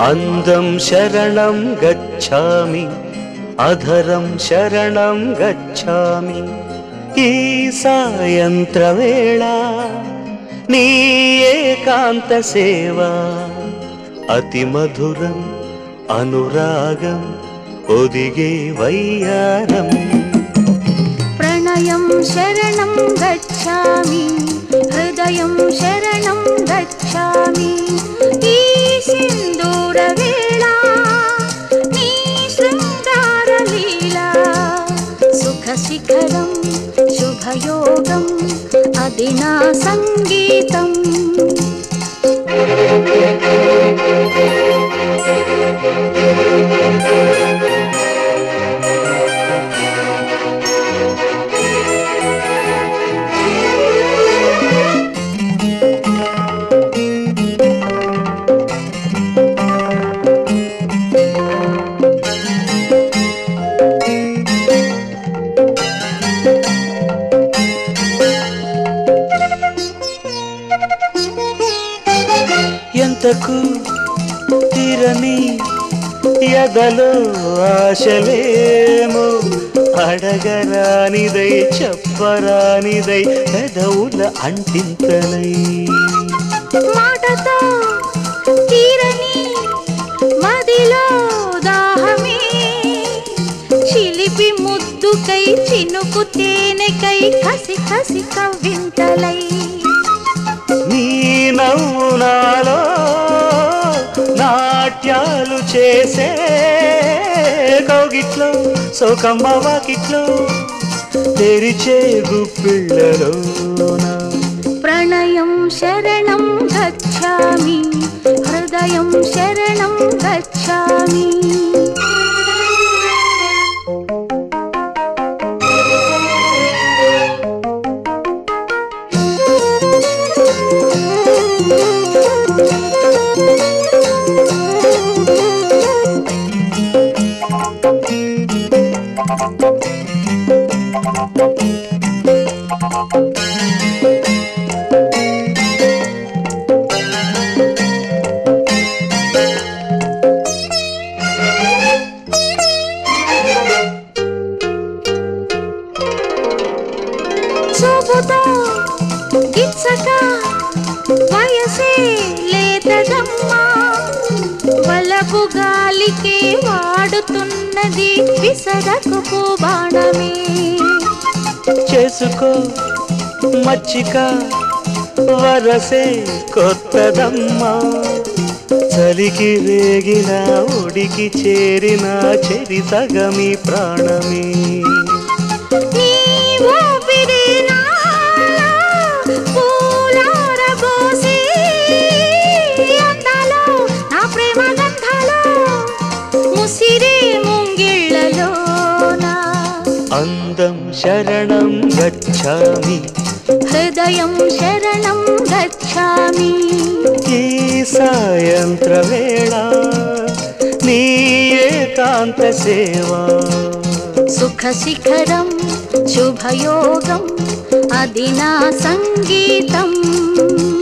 అందం శరణం గచ్ఛామి అధరం శరణం గచ్ఛామి ఈ సాయంత్ర వేళ నీ ఏకాంత సేవ అతి మధురం అనురాగం ఒదిగే వయ్యారం ప్రణయం శరణం గచ్ఛామి హృదయం శరణం గచ్ఛామి ఈ సింధూర వేళ నీ శృంగార లీలా సుఖ శిఖరం శుభయోగం అది నా సంగీతం ఎంతకు తీరని ఎదలో ఆశలేమో అడగరానిదై చెప్పరానిదై పెదవుల అంటింతలై మాటతో తీరని మదిలో దాహమే చిలిపి ముద్దుకై చినుకు తేనెకై కసి కసి కవ్వింతలై నీ నవ్వు నాలో నాట్యాలు చేసే కౌగిట్లో సోకమ్మ వాకిట్లో తెరిచే గుప్పిళ్ళలోనా ప్రణయం శరణం గచ్ఛామి హృదయం శరణం గచ్ఛామి చూపుతో గిచ్చక వయసే లేతదమ్మా వలపు గాలికే వాడుతున్నది విసరకు బాణమే చేసుకో మచ్చిక వరసే కొత్తదమ్మా చలికి రేగిన ఉడికి చేరిన చెరి సగమి ప్రాణమే నీ ఊపిరి నాలో పూలారబోసి అందాలో నా ప్రేమ గంధాలో ముసిరే ముంగిళ్ళలోనా అందం శరణం గచ్ఛామి హృదయం శరణం గచ్ఛామి ఈ సాయంత్ర వేళ నీ ఏకాంత సేవా సుఖ శిఖరం శుభయోగం అది నా సంగీతం